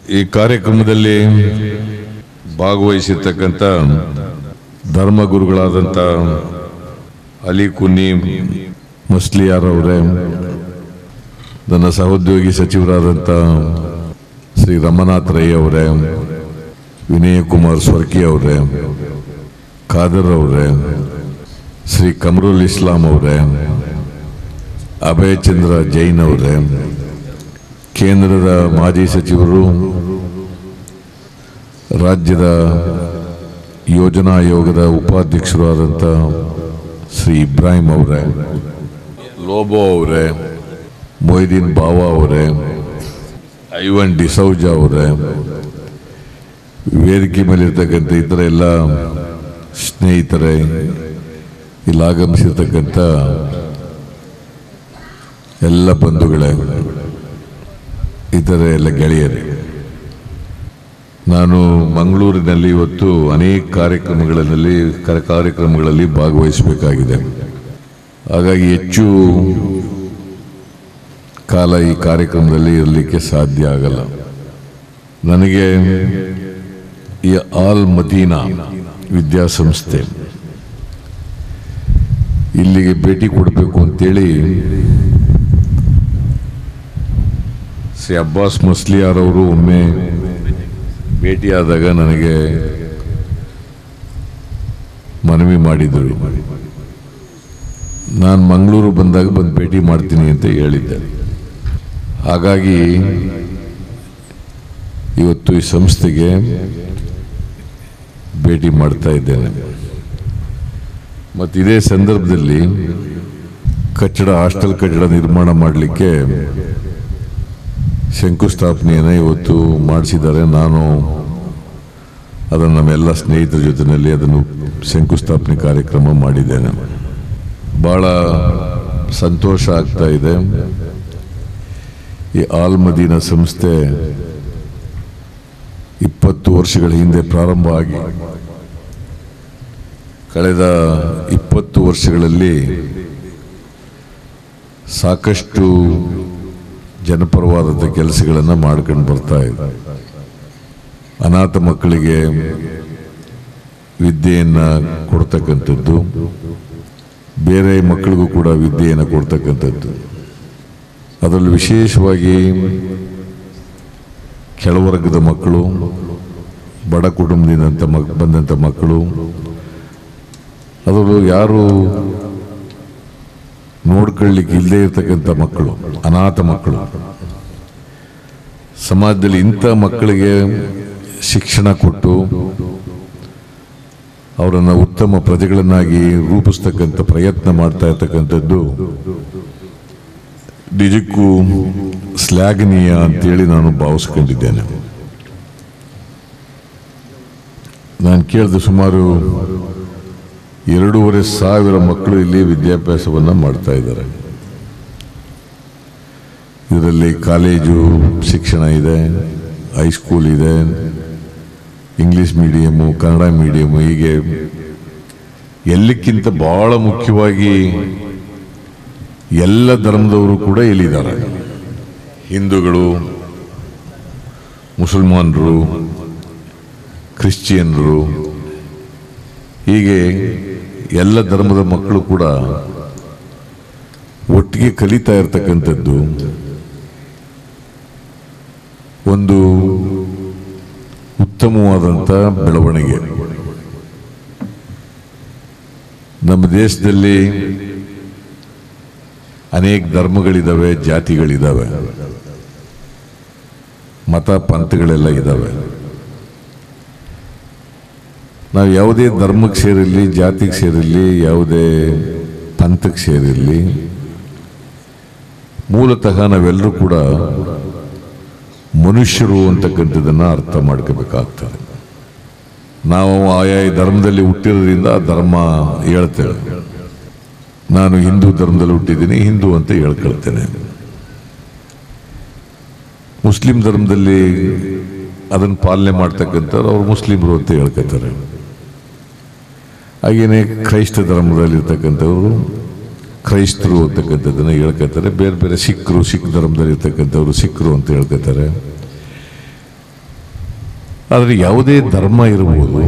ಈ ಕಾರ್ಯಕ್ರಮದಲ್ಲಿ ಭಾಗವಹಿಸಿರ್ತಕ್ಕಂಥ ಧರ್ಮಗುರುಗಳಾದಂಥ ಅಲಿ ಕುನ್ನಿ ಮುಸ್ಲಿಯಾರ್ ಅವರೇ ನನ್ನ ಸಹೋದ್ಯೋಗಿ ಸಚಿವರಾದಂಥ ಶ್ರೀ ರಮನಾಥ್ ರೈ ಅವರೇ ವಿನಯ್ ಕುಮಾರ್ ಸ್ವರ್ಕಿ ಅವರೇ ಖಾದರ್ ಅವರೇ ಶ್ರೀ ಕಮರುಲ್ ಇಸ್ಲಾಂ ಅವರೇ ಅಭಯ್ ಚಂದ್ರ ಜೈನ್ ಅವರೇ ಕೇಂದ್ರದ ಮಾಜಿ ಸಚಿವರು ರಾಜ್ಯದ ಯೋಜನಾ ಆಯೋಗದ ಉಪಾಧ್ಯಕ್ಷರು ಆದಂಥ ಶ್ರೀ ಇಬ್ರಾಹಿಂ ಅವರೇ ಲೋಬೋ ಅವರೇ ಮೊಯ್ದೀನ್ ಬಾವಾ ಅವರೇ ಐವನ್ ಡಿಸೌಜಾ ಅವರೇ ವೇದಿಕೆ ಮೇಲಿರ್ತಕ್ಕಂಥ ಇತರ ಎಲ್ಲ ಸ್ನೇಹಿತರೆ ಇಲ್ಲಿ ಆಗಮಿಸಿರ್ತಕ್ಕಂಥ ಎಲ್ಲ ಬಂಧುಗಳೇ ಇತರ ಎಲ್ಲ ಗೆಳೆಯರೇ ನಾನು ಮಂಗಳೂರಿನಲ್ಲಿ ಇವತ್ತು ಅನೇಕ ಕಾರ್ಯಕ್ರಮಗಳಲ್ಲಿ ಕ- ಕಾರ್ಯಕ್ರಮಗಳಲ್ಲಿ ಭಾಗವಹಿಸಬೇಕಾಗಿದೆ ಹಾಗಾಗಿ ಹೆಚ್ಚು ಕಾಲ ಈ ಕಾರ್ಯಕ್ರಮದಲ್ಲಿ ಇರಲಿಕ್ಕೆ ಸಾಧ್ಯ ಆಗಲ್ಲ ನನಗೆ ಈ ಆಲ್ ಮದೀನಾ ವಿದ್ಯಾಸಂಸ್ಥೆ ಇಲ್ಲಿಗೆ ಭೇಟಿ ಕೊಡಬೇಕು ಅಂತೇಳಿ ಶ್ರೀ ಅಬ್ಬಾಸ್ ಮಸ್ಲಿಯಾರ್ ಅವರು ಒಮ್ಮೆ ಭೇಟಿಯಾದಾಗ ನನಗೆ ಮನವಿ ಮಾಡಿದರು ನಾನು ಮಂಗಳೂರು ಬಂದಾಗ ಬಂದು ಭೇಟಿ ಮಾಡ್ತೀನಿ ಅಂತ ಹೇಳಿದ್ದೆ ಹಾಗಾಗಿ ಇವತ್ತು ಈ ಸಂಸ್ಥೆಗೆ ಭೇಟಿ ಮಾಡ್ತಾ ಇದ್ದೇನೆ ಮತ್ತು ಇದೇ ಸಂದರ್ಭದಲ್ಲಿ ಕಟ್ಟಡ ಹಾಸ್ಟೆಲ್ ಕಟ್ಟಡ ನಿರ್ಮಾಣ ಮಾಡಲಿಕ್ಕೆ ಶಂಕುಸ್ಥಾಪನೆಯನ್ನು ಇವತ್ತು ಮಾಡಿಸಿದ್ದಾರೆ ನಾನು ಅದನ್ನು ನಮ್ಮೆಲ್ಲ ಸ್ನೇಹಿತರ ಜೊತೆಯಲ್ಲಿ ಅದನ್ನು ಶಂಕುಸ್ಥಾಪನೆ ಕಾರ್ಯಕ್ರಮ ಮಾಡಿದ್ದೇನೆ ಭಾಳ ಸಂತೋಷ ಆಗ್ತಾ ಇದೆ ಈ ಆಲ್ ಮದೀನ ಸಂಸ್ಥೆ ಇಪ್ಪತ್ತು ವರ್ಷಗಳ ಹಿಂದೆ ಪ್ರಾರಂಭ ಆಗಿ ಕಳೆದ ಇಪ್ಪತ್ತು ವರ್ಷಗಳಲ್ಲಿ ಸಾಕಷ್ಟು ಜನಪರವಾದಂಥ ಕೆಲಸಗಳನ್ನು ಮಾಡ್ಕೊಂಡು ಬರ್ತಾ ಇದೆ ಅನಾಥ ಮಕ್ಕಳಿಗೆ ವಿದ್ಯೆಯನ್ನು ಕೊಡ್ತಕ್ಕಂಥದ್ದು ಬೇರೆ ಮಕ್ಕಳಿಗೂ ಕೂಡ ವಿದ್ಯೆಯನ್ನು ಕೊಡ್ತಕ್ಕಂಥದ್ದು ಅದರಲ್ಲಿ ವಿಶೇಷವಾಗಿ ಕೆಳವರ್ಗದ ಮಕ್ಕಳು ಬಡ ಕುಟುಂಬದಿಂದ ಮಕ್ ಬಂದಂಥ ಮಕ್ಕಳು ಅದರಲ್ಲೂ ಯಾರು ನೋಡ್ಕೊಳ್ಳಿಕ್ಕೆ ಇಲ್ಲದೆ ಇರತಕ್ಕಂಥ ಮಕ್ಕಳು ಅನಾಥ ಮಕ್ಕಳು ಸಮಾಜದಲ್ಲಿ ಇಂಥ ಮಕ್ಕಳಿಗೆ ಶಿಕ್ಷಣ ಕೊಟ್ಟು ಅವರನ್ನು ಉತ್ತಮ ಪ್ರಜೆಗಳನ್ನಾಗಿ ರೂಪಿಸ್ತಕ್ಕಂಥ ಪ್ರಯತ್ನ ಮಾಡ್ತಾ ಇರ್ತಕ್ಕಂಥದ್ದು ನಿಜಕ್ಕೂ ಶ್ಲಾಘನೀಯ ಅಂತೇಳಿ ನಾನು ಭಾವಿಸ್ಕೊಂಡಿದ್ದೇನೆ ನಾನು ಕೇಳಿದ ಸುಮಾರು ಎರಡೂವರೆ ಸಾವಿರ ಮಕ್ಕಳು ಇಲ್ಲಿ ವಿದ್ಯಾಭ್ಯಾಸವನ್ನು ಮಾಡ್ತಾ ಇದ್ದಾರೆ ಇದರಲ್ಲಿ ಕಾಲೇಜು ಶಿಕ್ಷಣ ಇದೆ ಹೈಸ್ಕೂಲ್ ಇದೆ ಇಂಗ್ಲಿಷ್ ಮೀಡಿಯಮು ಕನ್ನಡ ಮೀಡಿಯಮು ಹೀಗೆ ಎಲ್ಲಕ್ಕಿಂತ ಬಹಳ ಮುಖ್ಯವಾಗಿ ಎಲ್ಲ ಧರ್ಮದವರು ಕೂಡ ಇಲ್ಲಿದ್ದಾರೆ ಹಿಂದೂಗಳು ಮುಸಲ್ಮಾನರು ಕ್ರಿಶ್ಚಿಯನ್ರು ಹೀಗೆ ಎಲ್ಲ ಧರ್ಮದ ಮಕ್ಕಳು ಕೂಡ ಒಟ್ಟಿಗೆ ಕಲಿತಾ ಇರತಕ್ಕಂಥದ್ದು ಒಂದು ಉತ್ತಮವಾದಂಥ ಬೆಳವಣಿಗೆ ನಮ್ಮ ದೇಶದಲ್ಲಿ ಅನೇಕ ಧರ್ಮಗಳಿದ್ದಾವೆ ಜಾತಿಗಳಿದ್ದಾವೆ ಮತ ಪಂಥಗಳೆಲ್ಲ ಇದ್ದಾವೆ ನಾವು ಯಾವುದೇ ಧರ್ಮಕ್ಕೆ ಸೇರಿರಲಿ ಜಾತಿಗೆ ಸೇರಿರಲಿ ಯಾವುದೇ ಪಂಥಕ್ಕೆ ಸೇರಿರಲಿ ಮೂಲತಃ ನಾವೆಲ್ಲರೂ ಕೂಡ ಮನುಷ್ಯರು ಅಂತಕ್ಕಂಥದ್ದನ್ನು ಅರ್ಥ ಮಾಡ್ಕೋಬೇಕಾಗ್ತದೆ ನಾವು ಆಯಾ ಧರ್ಮದಲ್ಲಿ ಹುಟ್ಟಿರೋದ್ರಿಂದ ಆ ಧರ್ಮ ಹೇಳ್ತೇವೆ ನಾನು ಹಿಂದೂ ಧರ್ಮದಲ್ಲಿ ಹುಟ್ಟಿದ್ದೀನಿ ಹಿಂದೂ ಅಂತ ಹೇಳ್ಕೊಳ್ತೇನೆ ಮುಸ್ಲಿಂ ಧರ್ಮದಲ್ಲಿ ಅದನ್ನು ಪಾಲನೆ ಮಾಡ್ತಕ್ಕಂಥವ್ರು ಅವ್ರು ಮುಸ್ಲಿಮರು ಅಂತ ಹೇಳ್ಕೊತಾರೆ ಹಾಗೆಯೇ ಕ್ರೈಸ್ತ ಧರ್ಮದಲ್ಲಿರ್ತಕ್ಕಂಥವ್ರು ಕ್ರೈಸ್ತರು ಅಂತಕ್ಕಂಥದ್ದನ್ನು ಹೇಳ್ಕೊತಾರೆ ಬೇರೆ ಬೇರೆ ಸಿಖ್ರು ಸಿಖ್ ಧರ್ಮದಲ್ಲಿ ಇರ್ತಕ್ಕಂಥವ್ರು ಸಿಖ್ರು ಅಂತ ಹೇಳ್ಕೊತಾರೆ ಆದರೆ ಯಾವುದೇ ಧರ್ಮ ಇರಬಹುದು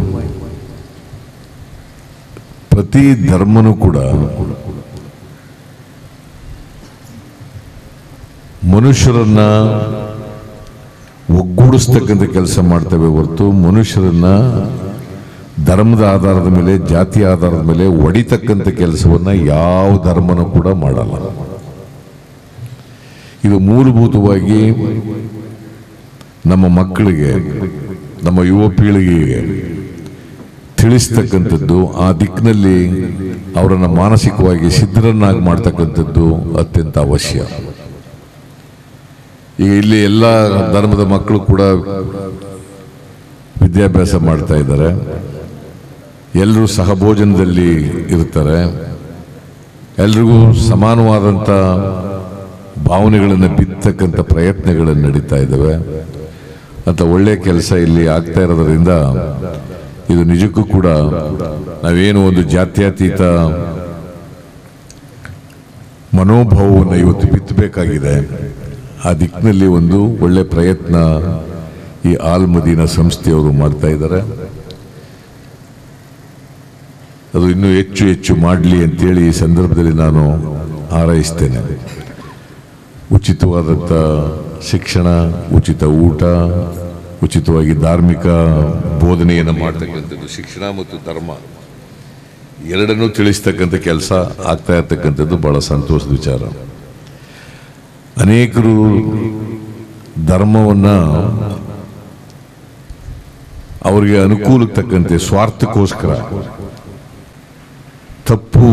ಪ್ರತಿ ಧರ್ಮನೂ ಕೂಡ ಮನುಷ್ಯರನ್ನ ಒಗ್ಗೂಡಿಸ್ತಕ್ಕಂಥ ಕೆಲಸ ಮಾಡ್ತೇವೆ ಹೊರತು ಮನುಷ್ಯರನ್ನ ಧರ್ಮದ ಆಧಾರದ ಮೇಲೆ ಜಾತಿ ಆಧಾರದ ಮೇಲೆ ಒಡಿತಕ್ಕಂಥ ಕೆಲಸವನ್ನ ಯಾವ ಧರ್ಮನೂ ಕೂಡ ಮಾಡಲ್ಲ ಇದು ಮೂಲಭೂತವಾಗಿ ನಮ್ಮ ಮಕ್ಕಳಿಗೆ ನಮ್ಮ ಯುವ ಪೀಳಿಗೆಗೆ ತಿಳಿಸ್ತಕ್ಕಂಥದ್ದು ಆ ದಿಕ್ಕಿನಲ್ಲಿ ಅವರನ್ನು ಮಾನಸಿಕವಾಗಿ ಸಿದ್ಧರನ್ನಾಗಿ ಮಾಡ್ತಕ್ಕಂಥದ್ದು ಅತ್ಯಂತ ಅವಶ್ಯ ಈಗ ಇಲ್ಲಿ ಎಲ್ಲ ಧರ್ಮದ ಮಕ್ಕಳು ಕೂಡ ವಿದ್ಯಾಭ್ಯಾಸ ಮಾಡ್ತಾ ಇದ್ದಾರೆ ಎಲ್ಲರೂ ಸಹಭೋಜನದಲ್ಲಿ ಇರ್ತಾರೆ ಎಲ್ರಿಗೂ ಸಮಾನವಾದಂಥ ಭಾವನೆಗಳನ್ನು ಬಿತ್ತಕ್ಕಂಥ ಪ್ರಯತ್ನಗಳು ನಡೀತಾ ಇದ್ದಾವೆ ಅಂತ ಒಳ್ಳೆಯ ಕೆಲಸ ಇಲ್ಲಿ ಆಗ್ತಾ ಇರೋದ್ರಿಂದ ಇದು ನಿಜಕ್ಕೂ ಕೂಡ ನಾವೇನು ಒಂದು ಜಾತ್ಯತೀತ ಮನೋಭಾವವನ್ನು ಇವತ್ತು ಬಿತ್ತಬೇಕಾಗಿದೆ ಆ ದಿಕ್ಕಿನಲ್ಲಿ ಒಂದು ಒಳ್ಳೆ ಪ್ರಯತ್ನ ಈ ಆಲ್ ಮದೀನ ಸಂಸ್ಥೆಯವರು ಮಾಡ್ತಾ ಇದ್ದಾರೆ ಅದು ಇನ್ನೂ ಹೆಚ್ಚು ಹೆಚ್ಚು ಮಾಡಲಿ ಅಂತೇಳಿ ಈ ಸಂದರ್ಭದಲ್ಲಿ ನಾನು ಹಾರೈಸ್ತೇನೆ ಉಚಿತವಾದಂಥ ಶಿಕ್ಷಣ ಉಚಿತ ಊಟ ಉಚಿತವಾಗಿ ಧಾರ್ಮಿಕ ಬೋಧನೆಯನ್ನು ಮಾಡ್ತಕ್ಕಂಥದ್ದು ಶಿಕ್ಷಣ ಮತ್ತು ಧರ್ಮ ಎರಡನ್ನೂ ತಿಳಿಸ್ತಕ್ಕಂಥ ಕೆಲಸ ಆಗ್ತಾ ಇರ್ತಕ್ಕಂಥದ್ದು ಬಹಳ ಸಂತೋಷದ ವಿಚಾರ ಅನೇಕರು ಧರ್ಮವನ್ನ ಅವರಿಗೆ ಅನುಕೂಲಕ್ಕೆ ತಕ್ಕಂತೆ ಸ್ವಾರ್ಥಕ್ಕೋಸ್ಕರ ತಪ್ಪು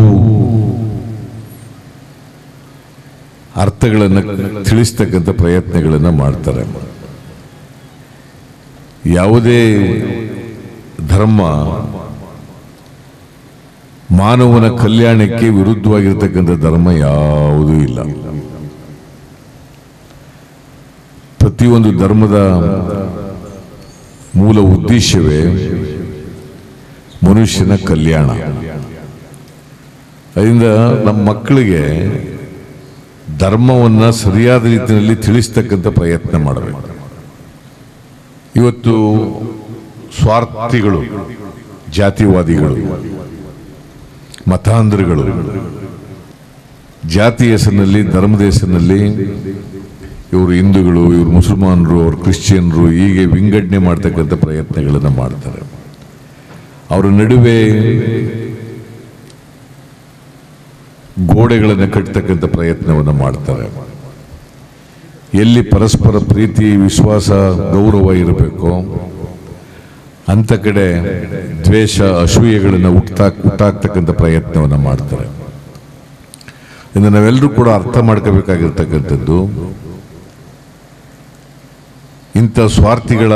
ಅರ್ಥಗಳನ್ನು ತಿಳಿಸ್ತಕ್ಕಂಥ ಪ್ರಯತ್ನಗಳನ್ನು ಮಾಡ್ತಾರೆ ಯಾವುದೇ ಧರ್ಮ ಮಾನವನ ಕಲ್ಯಾಣಕ್ಕೆ ವಿರುದ್ಧವಾಗಿರ್ತಕ್ಕಂಥ ಧರ್ಮ ಯಾವುದೂ ಇಲ್ಲ ಪ್ರತಿಯೊಂದು ಧರ್ಮದ ಮೂಲ ಉದ್ದೇಶವೇ ಮನುಷ್ಯನ ಕಲ್ಯಾಣ ಅದರಿಂದ ನಮ್ಮ ಮಕ್ಕಳಿಗೆ ಧರ್ಮವನ್ನ ಸರಿಯಾದ ರೀತಿಯಲ್ಲಿ ತಿಳಿಸ್ತಕ್ಕಂಥ ಪ್ರಯತ್ನ ಮಾಡಬೇಕು ಇವತ್ತು ಸ್ವಾರ್ಥಿಗಳು ಜಾತಿವಾದಿಗಳು ಮತಾಂಧರುಗಳು ಜಾತಿ ಹೆಸರಿನಲ್ಲಿ ಧರ್ಮದ ಹೆಸರಿನಲ್ಲಿ ಇವರು ಹಿಂದೂಗಳು ಇವರು ಮುಸಲ್ಮಾನರು ಅವರು ಕ್ರಿಶ್ಚಿಯನ್ರು ಹೀಗೆ ವಿಂಗಡಣೆ ಮಾಡ್ತಕ್ಕಂಥ ಪ್ರಯತ್ನಗಳನ್ನು ಮಾಡ್ತಾರೆ ಅವರ ನಡುವೆ ಗೋಡೆಗಳನ್ನು ಕಟ್ಟತಕ್ಕಂಥ ಪ್ರಯತ್ನವನ್ನು ಮಾಡ್ತಾರೆ ಎಲ್ಲಿ ಪರಸ್ಪರ ಪ್ರೀತಿ ವಿಶ್ವಾಸ ಗೌರವ ಇರಬೇಕು ಅಂತ ಕಡೆ ದ್ವೇಷ ಅಸೂಯೆಗಳನ್ನು ಹುಟ್ಟಾಕ್ ಹುಟ್ಟಾಕ್ತಕ್ಕಂಥ ಪ್ರಯತ್ನವನ್ನು ಮಾಡ್ತಾರೆ ಇನ್ನು ನಾವೆಲ್ಲರೂ ಕೂಡ ಅರ್ಥ ಮಾಡ್ಕೋಬೇಕಾಗಿರ್ತಕ್ಕಂಥದ್ದು ಇಂಥ ಸ್ವಾರ್ಥಿಗಳ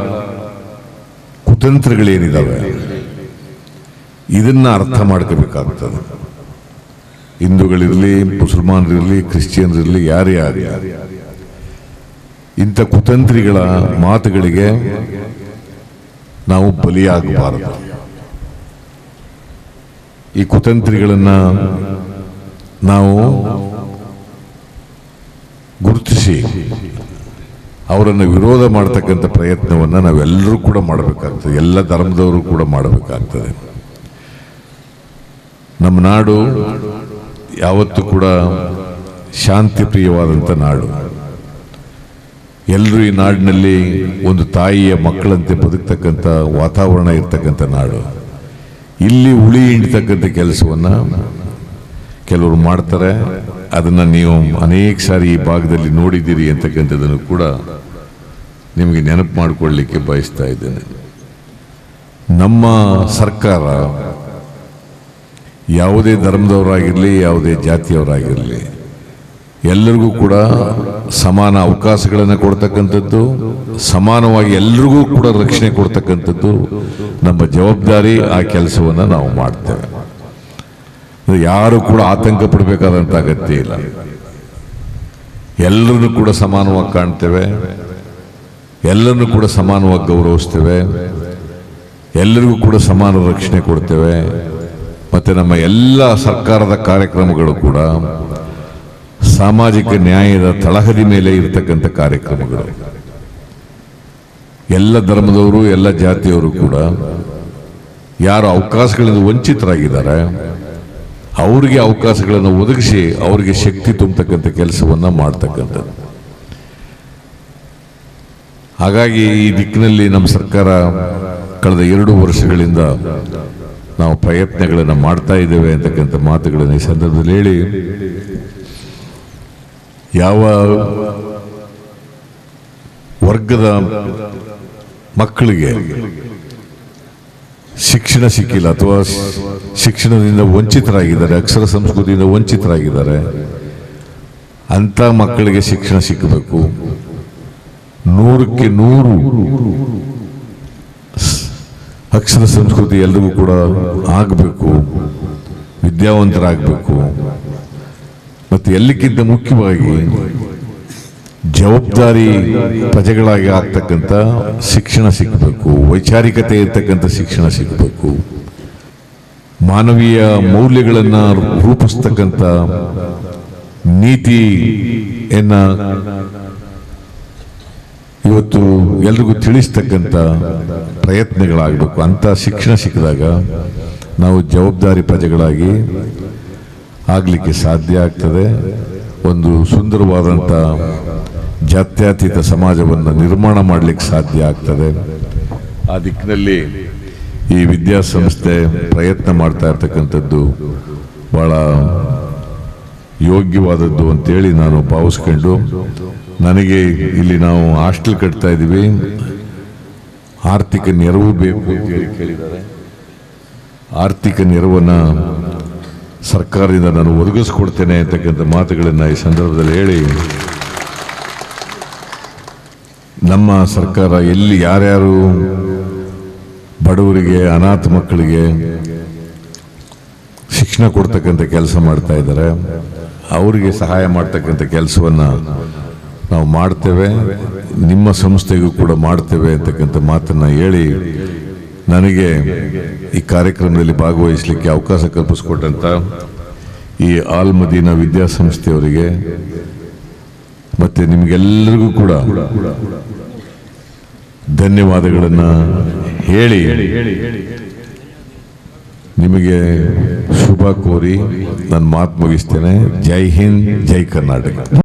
ಕುತಂತ್ರಗಳೇನಿದಾವೆ ಇದನ್ನ ಅರ್ಥ ಮಾಡ್ಕೋಬೇಕಾಗ್ತದೆ ಹಿಂದೂಗಳಿರಲಿ ಮುಸಲ್ಮಾನರಿರಲಿ ಕ್ರಿಶ್ಚಿಯನ್ರಿರಲಿ ಯಾರೇ ಆಗಲಿ ಇಂಥ ಕುತಂತ್ರಿಗಳ ಮಾತುಗಳಿಗೆ ನಾವು ಬಲಿಯಾಗಬಾರದು ಈ ಕುತಂತ್ರಿಗಳನ್ನ ನಾವು ಗುರುತಿಸಿ ಅವರನ್ನು ವಿರೋಧ ಮಾಡ್ತಕ್ಕಂಥ ಪ್ರಯತ್ನವನ್ನು ನಾವೆಲ್ಲರೂ ಕೂಡ ಮಾಡಬೇಕಾಗ್ತದೆ ಎಲ್ಲ ಧರ್ಮದವರು ಕೂಡ ಮಾಡಬೇಕಾಗ್ತದೆ ನಮ್ಮ ನಾಡು ಯಾವತ್ತೂ ಕೂಡ ಶಾಂತಿ ಪ್ರಿಯವಾದಂಥ ನಾಡು ಎಲ್ಲರೂ ಈ ನಾಡಿನಲ್ಲಿ ಒಂದು ತಾಯಿಯ ಮಕ್ಕಳಂತೆ ಬದುಕ್ತಕ್ಕಂಥ ವಾತಾವರಣ ಇರ್ತಕ್ಕಂಥ ನಾಡು ಇಲ್ಲಿ ಉಳಿ ಹಿಂಡ್ತಕ್ಕಂಥ ಕೆಲಸವನ್ನ ಕೆಲವರು ಮಾಡ್ತಾರೆ ಅದನ್ನ ನೀವು ಅನೇಕ ಸಾರಿ ಈ ಭಾಗದಲ್ಲಿ ನೋಡಿದ್ದೀರಿ ಅಂತಕ್ಕಂಥದ್ದನ್ನು ಕೂಡ ನಿಮಗೆ ನೆನಪು ಮಾಡಿಕೊಳ್ಳಿಕ್ಕೆ ಬಯಸ್ತಾ ಇದ್ದೇನೆ ನಮ್ಮ ಸರ್ಕಾರ ಯಾವುದೇ ಧರ್ಮದವರಾಗಿರಲಿ ಯಾವುದೇ ಜಾತಿಯವರಾಗಿರಲಿ ಎಲ್ಲರಿಗೂ ಕೂಡ ಸಮಾನ ಅವಕಾಶಗಳನ್ನು ಕೊಡ್ತಕ್ಕಂಥದ್ದು ಸಮಾನವಾಗಿ ಎಲ್ರಿಗೂ ಕೂಡ ರಕ್ಷಣೆ ಕೊಡ್ತಕ್ಕಂಥದ್ದು ನಮ್ಮ ಜವಾಬ್ದಾರಿ ಆ ಕೆಲಸವನ್ನು ನಾವು ಮಾಡ್ತೇವೆ ಇದು ಯಾರು ಕೂಡ ಆತಂಕ ಪಡಬೇಕಾದಂಥ ಅಗತ್ಯ ಇಲ್ಲ ಎಲ್ಲರನ್ನು ಕೂಡ ಸಮಾನವಾಗಿ ಕಾಣ್ತೇವೆ ಎಲ್ಲರನ್ನು ಕೂಡ ಸಮಾನವಾಗಿ ಗೌರವಿಸ್ತೇವೆ ಎಲ್ಲರಿಗೂ ಕೂಡ ಸಮಾನ ರಕ್ಷಣೆ ಕೊಡ್ತೇವೆ ಮತ್ತೆ ನಮ್ಮ ಎಲ್ಲ ಸರ್ಕಾರದ ಕಾರ್ಯಕ್ರಮಗಳು ಕೂಡ ಸಾಮಾಜಿಕ ನ್ಯಾಯದ ತಳಹದಿ ಮೇಲೆ ಇರತಕ್ಕಂಥ ಕಾರ್ಯಕ್ರಮಗಳು ಎಲ್ಲ ಧರ್ಮದವರು ಎಲ್ಲ ಜಾತಿಯವರು ಕೂಡ ಯಾರು ಅವಕಾಶಗಳಿಂದ ವಂಚಿತರಾಗಿದ್ದಾರೆ ಅವರಿಗೆ ಅವಕಾಶಗಳನ್ನು ಒದಗಿಸಿ ಅವರಿಗೆ ಶಕ್ತಿ ತುಂಬತಕ್ಕಂಥ ಕೆಲಸವನ್ನ ಮಾಡ್ತಕ್ಕಂಥದ್ದು ಹಾಗಾಗಿ ಈ ದಿಕ್ಕಿನಲ್ಲಿ ನಮ್ಮ ಸರ್ಕಾರ ಕಳೆದ ಎರಡು ವರ್ಷಗಳಿಂದ ನಾವು ಪ್ರಯತ್ನಗಳನ್ನು ಮಾಡ್ತಾ ಇದ್ದೇವೆ ಅಂತಕ್ಕಂಥ ಮಾತುಗಳನ್ನು ಈ ಸಂದರ್ಭದಲ್ಲಿ ಹೇಳಿ ಯಾವ ವರ್ಗದ ಮಕ್ಕಳಿಗೆ ಶಿಕ್ಷಣ ಸಿಕ್ಕಿಲ್ಲ ಅಥವಾ ಶಿಕ್ಷಣದಿಂದ ವಂಚಿತರಾಗಿದ್ದಾರೆ ಅಕ್ಷರ ಸಂಸ್ಕೃತಿಯಿಂದ ವಂಚಿತರಾಗಿದ್ದಾರೆ ಅಂಥ ಮಕ್ಕಳಿಗೆ ಶಿಕ್ಷಣ ಸಿಕ್ಕಬೇಕು ನೂರಕ್ಕೆ ನೂರು ಅಕ್ಷರ ಸಂಸ್ಕೃತಿ ಎಲ್ರಿಗೂ ಕೂಡ ಆಗಬೇಕು ವಿದ್ಯಾವಂತರಾಗಬೇಕು ಮತ್ತು ಎಲ್ಲಕ್ಕಿಂತ ಮುಖ್ಯವಾಗಿ ಜವಾಬ್ದಾರಿ ಪ್ರಜೆಗಳಾಗಿ ಆಗ್ತಕ್ಕಂಥ ಶಿಕ್ಷಣ ಸಿಕ್ಕಬೇಕು ವೈಚಾರಿಕತೆ ಇರ್ತಕ್ಕಂಥ ಶಿಕ್ಷಣ ಸಿಕ್ಕಬೇಕು ಮಾನವೀಯ ಮೌಲ್ಯಗಳನ್ನು ರೂಪಿಸ್ತಕ್ಕಂಥ ನೀತಿಯನ್ನ ಇವತ್ತು ಎಲ್ರಿಗೂ ತಿಳಿಸ್ತಕ್ಕಂಥ ಪ್ರಯತ್ನಗಳಾಗಬೇಕು ಅಂತ ಶಿಕ್ಷಣ ಸಿಕ್ಕಿದಾಗ ನಾವು ಜವಾಬ್ದಾರಿ ಪ್ರಜೆಗಳಾಗಿ ಆಗಲಿಕ್ಕೆ ಸಾಧ್ಯ ಆಗ್ತದೆ ಒಂದು ಸುಂದರವಾದಂಥ ಜಾತ್ಯತೀತ ಸಮಾಜವನ್ನು ನಿರ್ಮಾಣ ಮಾಡಲಿಕ್ಕೆ ಸಾಧ್ಯ ಆಗ್ತದೆ ಆ ದಿಕ್ಕಿನಲ್ಲಿ ಈ ವಿದ್ಯಾಸಂಸ್ಥೆ ಪ್ರಯತ್ನ ಮಾಡ್ತಾ ಇರ್ತಕ್ಕಂಥದ್ದು ಬಹಳ ಯೋಗ್ಯವಾದದ್ದು ಅಂತೇಳಿ ನಾನು ಭಾವಿಸ್ಕೊಂಡು ನನಗೆ ಇಲ್ಲಿ ನಾವು ಹಾಸ್ಟೆಲ್ ಕಟ್ತಾ ಇದ್ದೀವಿ ಆರ್ಥಿಕ ನೆರವು ಬೇಕು ಅಂತೇಳಿ ಕೇಳಿದ್ದಾರೆ ಆರ್ಥಿಕ ನೆರವನ್ನು ಸರ್ಕಾರದಿಂದ ನಾನು ಒದಗಿಸ್ಕೊಡ್ತೇನೆ ಅಂತಕ್ಕಂಥ ಮಾತುಗಳನ್ನು ಈ ಸಂದರ್ಭದಲ್ಲಿ ಹೇಳಿ ನಮ್ಮ ಸರ್ಕಾರ ಎಲ್ಲಿ ಯಾರ್ಯಾರು ಬಡವರಿಗೆ ಅನಾಥ ಮಕ್ಕಳಿಗೆ ಶಿಕ್ಷಣ ಕೊಡ್ತಕ್ಕಂಥ ಕೆಲಸ ಮಾಡ್ತಾ ಇದ್ದಾರೆ ಅವರಿಗೆ ಸಹಾಯ ಮಾಡ್ತಕ್ಕಂಥ ಕೆಲಸವನ್ನು ನಾವು ಮಾಡ್ತೇವೆ ನಿಮ್ಮ ಸಂಸ್ಥೆಗೂ ಕೂಡ ಮಾಡ್ತೇವೆ ಅಂತಕ್ಕಂಥ ಮಾತನ್ನು ಹೇಳಿ ನನಗೆ ಈ ಕಾರ್ಯಕ್ರಮದಲ್ಲಿ ಭಾಗವಹಿಸಲಿಕ್ಕೆ ಅವಕಾಶ ಕಲ್ಪಿಸ್ಕೊಟ್ಟಂತ ಈ ಆಲ್ ಮದೀನಾ ವಿದ್ಯಾಸಂಸ್ಥೆಯವರಿಗೆ ಮತ್ತೆ ನಿಮಗೆಲ್ಲರಿಗೂ ಕೂಡ ಧನ್ಯವಾದಗಳನ್ನು ಹೇಳಿ ನಿಮಗೆ ಶುಭ ಕೋರಿ ನಾನು ಮಾತು ಮುಗಿಸ್ತೇನೆ ಜೈ ಹಿಂದ್ ಜೈ ಕರ್ನಾಟಕ